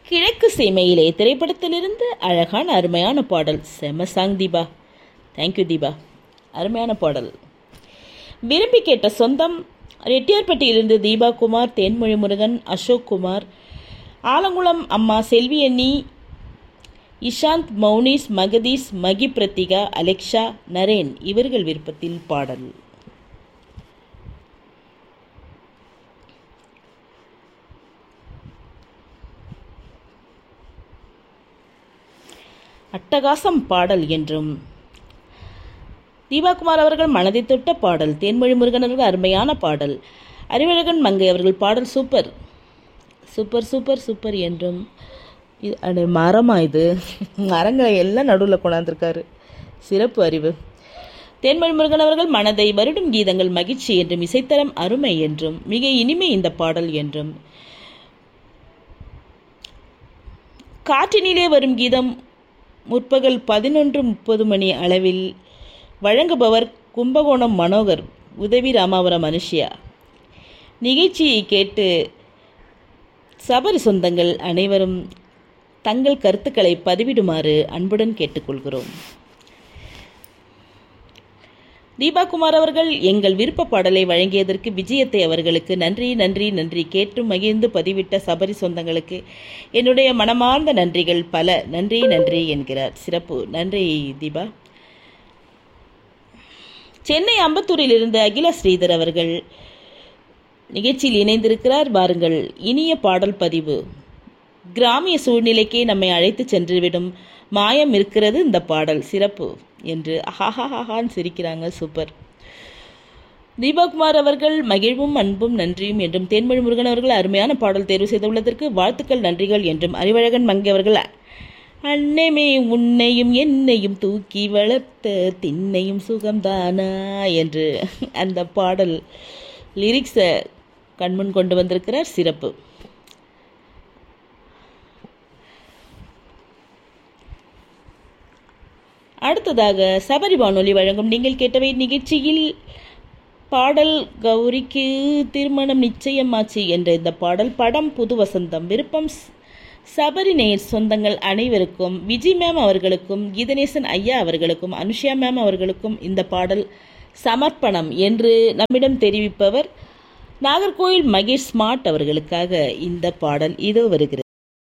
கிழக்கு சீமையிலே திரைப்படத்திலிருந்து அழகான அருமையான பாடல் செம சாங் தீபா தேங்க்யூ தீபா அருமையான பாடல் விரும்பி கேட்ட சொந்தம் ரெட்டியார்பட்டியிலிருந்து தீபா குமார் தேன்மொழி முருகன் அசோக் குமார் ஆலங்குளம் அம்மா செல்வியண்ணி இஷாந்த் மௌனிஸ் மகதீஸ் மகி பிரத்திகா அலெக்ஷா நரேன் இவர்கள் விருப்பத்தில் பாடல் அட்டகாசம் பாடல் என்றும் தீபாகுமார் அவர்கள் மனதை தொட்ட பாடல் தேன்மொழி முருகன் அவர்கள் அருமையான பாடல் அறிவழகன் மங்கை அவர்கள் பாடல் சூப்பர் சூப்பர் சூப்பர் சூப்பர் என்றும் இது அட மரமா இது மரங்களை எல்லாம் நடுவில் கொண்டாந்துருக்காரு சிறப்பு அறிவு தேன்மொழி முருகன் அவர்கள் மனதை வருடும் கீதங்கள் மகிழ்ச்சி என்றும் இசைத்தரம் அருமை என்றும் மிக இனிமை இந்த பாடல் என்றும் காற்றினிலே வரும் கீதம் முற்பகல் பதினொன்று முப்பது மணி அளவில் வழங்குபவர் கும்பகோணம் மனோகர் உதவி ராமாவரம் அனுஷ்யா நிகழ்ச்சியை கேட்டு சபரி சொந்தங்கள் அனைவரும் தங்கள் கருத்துக்களை பதிவிடுமாறு அன்புடன் கேட்டுக்கொள்கிறோம் தீபாகுமார் அவர்கள் எங்கள் விருப்ப பாடலை வழங்கியதற்கு விஜயத்தை அவர்களுக்கு நன்றி நன்றி நன்றி கேட்டு மகிழ்ந்து பதிவிட்ட சபரி சொந்தங்களுக்கு என்னுடைய மனமார்ந்த நன்றிகள் பல நன்றி நன்றி என்கிறார் சிறப்பு நன்றி தீபா சென்னை அம்பத்தூரிலிருந்து அகில ஸ்ரீதர் அவர்கள் நிகழ்ச்சியில் இணைந்திருக்கிறார் வாருங்கள் இனிய பாடல் பதிவு கிராமிய சூழ்நிலைக்கே நம்மை அழைத்து சென்றுவிடும் மாயம் இருக்கிறது இந்த பாடல் சிறப்பு என்று ஹஹாஹான்னு சிரிக்கிறாங்க சூப்பர் தீபாகுமார் அவர்கள் மகிழ்வும் அன்பும் நன்றியும் என்றும் தேன்மொழி முருகன் அவர்கள் அருமையான பாடல் தேர்வு செய்துள்ளதற்கு வாழ்த்துக்கள் நன்றிகள் என்றும் அறிவழகன் மங்கை அவர்கள் அன்னமே உன்னையும் என்னையும் தூக்கி வளர்த்த திண்ணையும் சுகம்தானா என்று அந்த பாடல் லிரிக்ஸை கண்முன் கொண்டு வந்திருக்கிறார் சிறப்பு அடுத்ததாக சபரி வானொலி வழங்கும் நீங்கள் கேட்டவை நிகழ்ச்சியில் பாடல் கௌரிக்கு திருமணம் நிச்சயமாச்சு என்ற இந்த பாடல் படம் புது வசந்தம் விருப்பம் சபரி நேர் சொந்தங்கள் அனைவருக்கும் விஜய் மேம் அவர்களுக்கும் கீதநேசன் ஐயா அவர்களுக்கும் அனுஷியா மேம் அவர்களுக்கும் இந்த பாடல் சமர்ப்பணம் என்று நம்மிடம் தெரிவிப்பவர் நாகர்கோயில் மகேஷ் ஸ்மார்ட் அவர்களுக்காக இந்த பாடல் இதோ வருகிறது